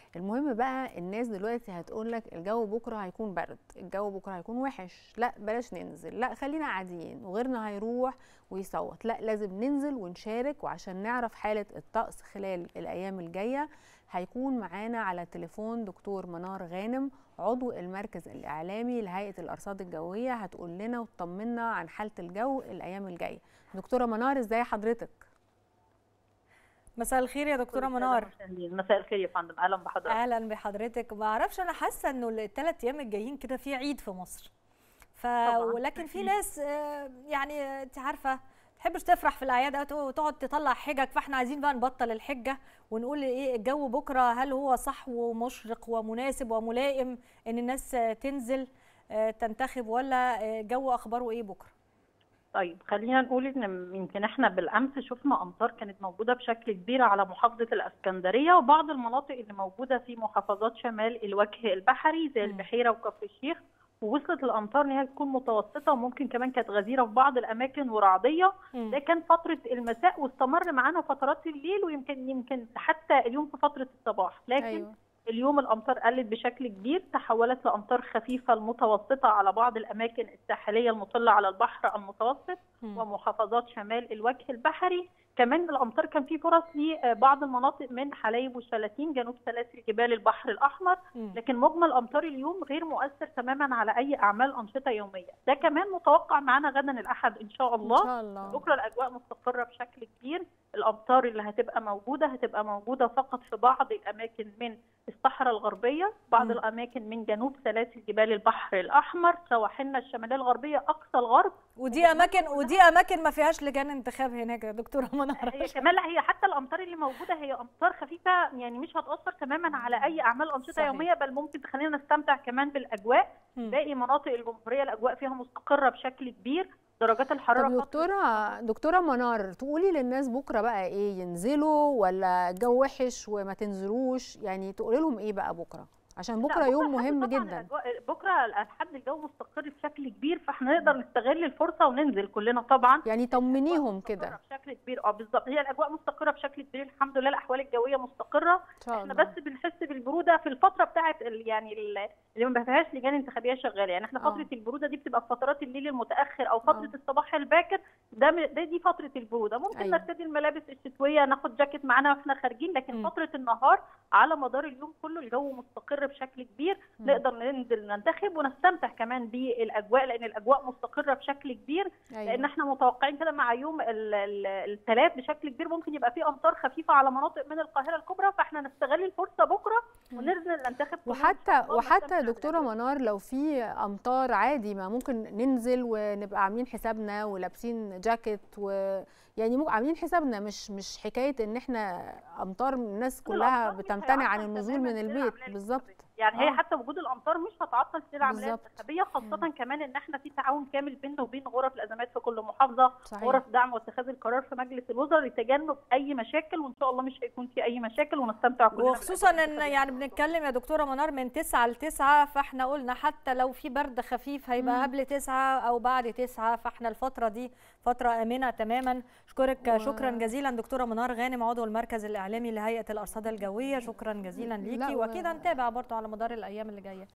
المهم بقى الناس دلوقتي هتقول لك الجو بكره هيكون برد الجو بكره هيكون وحش لا بلاش ننزل لا خلينا قاعدين وغيرنا هيروح ويصوت لا لازم ننزل ونشارك وعشان نعرف حاله الطقس خلال الايام الجايه هيكون معانا على التليفون دكتور منار غانم عضو المركز الاعلامي لهيئه الارصاد الجويه هتقول لنا وتطمنا عن حاله الجو الايام الجايه دكتوره منار ازاي حضرتك مساء الخير يا دكتوره منار مساء الخير يا فندم اهلا بحضرتك اهلا بحضرتك ما اعرفش انا حاسه انه الثلاث ايام الجايين كده في عيد في مصر ف ولكن في ناس يعني انت عارفه تحبش تفرح في الاعياد وتقعد تطلع حجج فاحنا عايزين بقى نبطل الحجه ونقول ايه الجو بكره هل هو صح ومشرق ومناسب وملائم ان الناس تنزل تنتخب ولا جو اخباره ايه بكره طيب خلينا نقول ان يمكن احنا بالامس شفنا امطار كانت موجوده بشكل كبير على محافظه الاسكندريه وبعض المناطق اللي موجوده في محافظات شمال الوجه البحري زي البحيره وكفر الشيخ ووصلت الامطار ان هي تكون متوسطه وممكن كمان كانت غزيره في بعض الاماكن ورعديه ده كان فتره المساء واستمر معانا فترات الليل ويمكن يمكن حتى اليوم في فتره الصباح لكن أيوة. اليوم الامطار قلت بشكل كبير تحولت لامطار خفيفه المتوسطه على بعض الاماكن الساحليه المطله على البحر المتوسط م. ومحافظات شمال الوجه البحري كمان الامطار كان في فرص لبعض المناطق من حلايب وشلاتين جنوب سلاسل جبال البحر الاحمر م. لكن مجمل امطار اليوم غير مؤثر تماما على اي اعمال انشطه يوميه ده كمان متوقع معانا غدا الاحد ان شاء الله, إن شاء الله. بكره الاجواء مستقره بشكل كبير الامطار اللي هتبقى موجوده هتبقى موجوده فقط في بعض الاماكن من الصحراء الغربيه بعض م. الاماكن من جنوب سلاسل جبال البحر الاحمر سواحلنا الشماليه الغربيه اقصى الغرب ودي اماكن ودي اماكن ما فيهاش لجان انتخاب هناك يا دكتوره منار هي كمان لا هي حتى الامطار اللي موجوده هي امطار خفيفه يعني مش هتاثر تماما على اي اعمال انشطه صحيح. يوميه بل ممكن تخلينا نستمتع كمان بالاجواء م. باقي مناطق الجمهوريه الاجواء فيها مستقره بشكل كبير درجات الحراره طب دكتوره دكتوره منار تقولي للناس بكره بقى ايه ينزلوا ولا الجو وحش وما تنزلوش يعني تقولي لهم ايه بقى بكره عشان بكره, بكرة يوم مهم جدا بكره الحد الجو مستقر بشكل كبير فاحنا نقدر نستغل الفرصه وننزل كلنا طبعا يعني طمنيهم كده بشكل كبير اه بالظبط هي الاجواء مستقره بشكل كبير الحمد لله الاحوال الجويه مستقره احنا بس بنحس بالبروده في الفتره بتاعه يعني اللي ما فيهاش لجان انتخابيه شغاله يعني احنا فتره أوه. البروده دي بتبقى في فترات الليل المتاخر او فتره أوه. الصباح الباكر ده, ده دي فتره البروده ممكن أيوة. نرتدي الملابس الشتويه ناخد جاكيت معانا واحنا خارجين لكن م. فتره النهار على مدار اليوم كله الجو مستقر بشكل كبير م. نقدر ننزل ننتخب ونستمتع كمان بالاجواء لان الاجواء مستقره بشكل كبير أيوة. لان احنا متوقعين كده مع يوم الثلاث بشكل كبير ممكن يبقى في امطار خفيفه على مناطق من القاهره الكبرى فاحنا نستغل الفرصه بكره وننزل ننتخب وحتى وحتى دكتوره منار لو في امطار عادي ما ممكن ننزل ونبقى عاملين حسابنا ولابسين جاكيت و يعني عاملين حسابنا مش مش حكايه ان احنا امطار الناس كلها بتمتنع عن النزول من البيت بالظبط يعني هي آه. حتى وجود الامطار مش هتعطل سير العمليه الانتخابيه خاصه مم. كمان ان احنا في تعاون كامل بيننا وبين غرف الازمات في كل محافظه صحيح. غرف دعم واتخاذ القرار في مجلس الوزراء لتجنب اي مشاكل وان شاء الله مش هيكون في اي مشاكل ونستمتع كلنا وخصوصا ان يعني بنتكلم يا دكتوره منار من 9 ل 9 فاحنا قلنا حتى لو في برد خفيف هيبقى مم. قبل 9 او بعد 9 فاحنا الفتره دي فتره امنه تماما اشكرك و... شكرا جزيلا دكتوره منار غانم عضو المركز الاعلامي لهيئه الارصاد الجويه شكرا جزيلا ليكي واكيد هنتابع برضه على مدار الايام اللي جايه